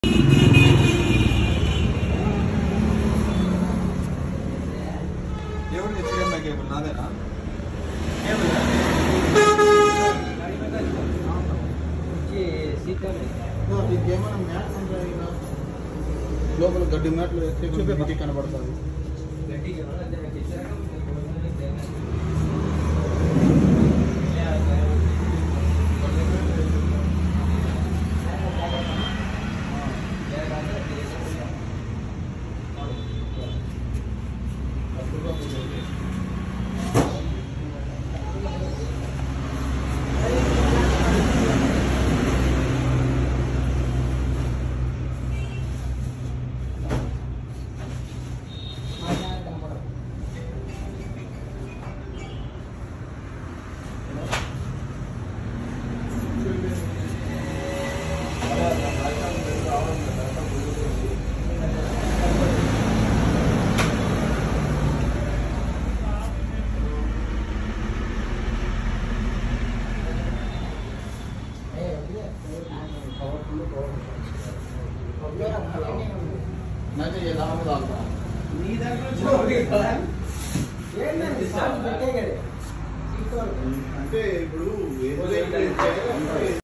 ఎవరు HDMI cable నాదేనా దీనికి ఏమైనా మ్యాట్ ఉంటాయి కదా? లోపల గడ్డి మ్యాట్లు వేస్తే కొంచెం నీట్గా కనబడుతుంది అయితే ఏ దాని దాల్తా అంటే ఇప్పుడు